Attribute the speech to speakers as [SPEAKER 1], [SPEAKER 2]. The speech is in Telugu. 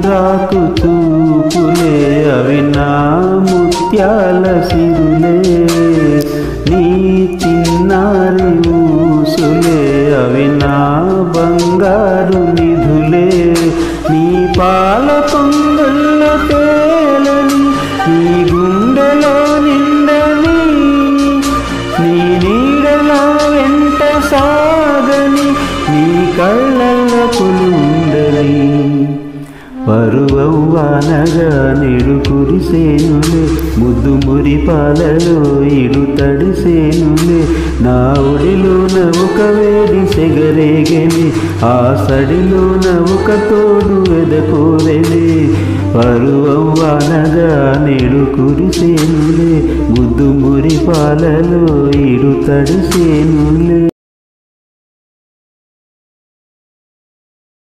[SPEAKER 1] తామరాకు తూపులే అవి నా ముత్యాల సిరులే నీ చిన్నారి ఊసులే అవి నా బంగారు నిధులే నీ పాల పొంగల్ల తేలని నీ గుండెలో నిండని నీ నీడలో వెంట సాగని నీ కళ్ళల్లో పులుండని పరువవ్వానగా నిడు కురిసేనులే ముద్దు మురి పాలలో ఇడు తడిసేనులే నా ఒడిలోన ఒక వేడి సెగరేగని ఆ సడిలోన ఒక తోడు ఎదకోరెలే పరువవ్వానగా నిడు కురిసేనులే ముద్దు మురి పాలలో ఇడు తడిసేనులే